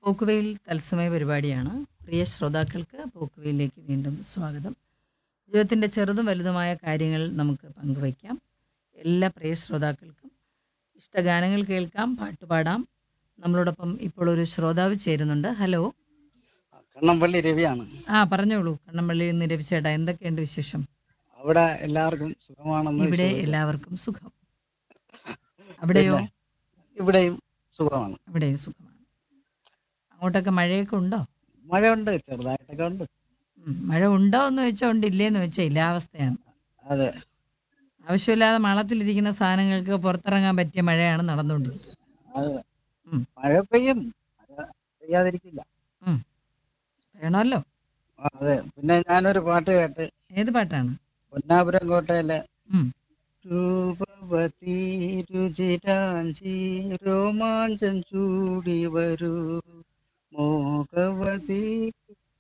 പോക്കുവെയിൽ തത്സമയ പരിപാടിയാണ് പ്രിയ ശ്രോതാക്കൾക്ക് പോക്കുവെയിലേക്ക് വീണ്ടും സ്വാഗതം ജീവിതത്തിൻ്റെ ചെറുതും വലുതുമായ കാര്യങ്ങൾ നമുക്ക് പങ്കുവയ്ക്കാം എല്ലാ പ്രിയ ശ്രോതാക്കൾക്കും ഇഷ്ടഗാനങ്ങൾ കേൾക്കാം പാട്ട് പാടാം നമ്മളോടൊപ്പം ഇപ്പോൾ ഒരു ശ്രോതാവ് ചേരുന്നുണ്ട് ഹലോ കണ്ണമ്പള്ളി രവിയാണ് ആ പറഞ്ഞോളൂ കണ്ണമ്പള്ളി നിന്ന് രവിച്ചേട്ടാ എന്തൊക്കെയുണ്ട് വിശേഷം അവിടെ എല്ലാവർക്കും സുഖമാണെന്ന് ഇവിടെ വിശ്വസിക്കുന്നു. എല്ലാവർക്കും സുഖം അവിടെയോ പിന്നെ ഇവിടെയും സുഖമാണ് അവിടെയും സുഖമാണ് അങ്ങോട്ടൊക്കെ മഴയൊക്കെ ഉണ്ടോ മഴയുണ്ട് ചെറുതായിട്ടൊക്കെ ഉണ്ട് ഉം, മഴ ഉണ്ടോ എന്ന് വെച്ചാൽ ഉണ്ട് ഇല്ലേന്ന് വെച്ചാൽ ഇല്ല അവസ്ഥയാണ് അതെ ആവശ്യമില്ലാതെ മാളത്തിലിരിക്കുന്ന സാധനങ്ങൾക്ക് പുറത്തിറങ്ങാൻ പറ്റിയ മഴയാണ് നടന്നുകൊണ്ടിരിക്കുന്നത് അതെ ഉം. മഴ പെയ്യും മഴ പെയ്യാതിരിക്കില്ല വേണമല്ലോ ആ, അതെ പിന്നെ ഞാനൊരു പാട്ട് കേട്ട് ഏത് പാട്ടാണ് പൊന്നാപുരം കോട്ടയിലെ ഉം. രൂപവതി രുചിരാഞ്ചി രോമാഞ്ചം ചൂടി വരൂ മോഹവതി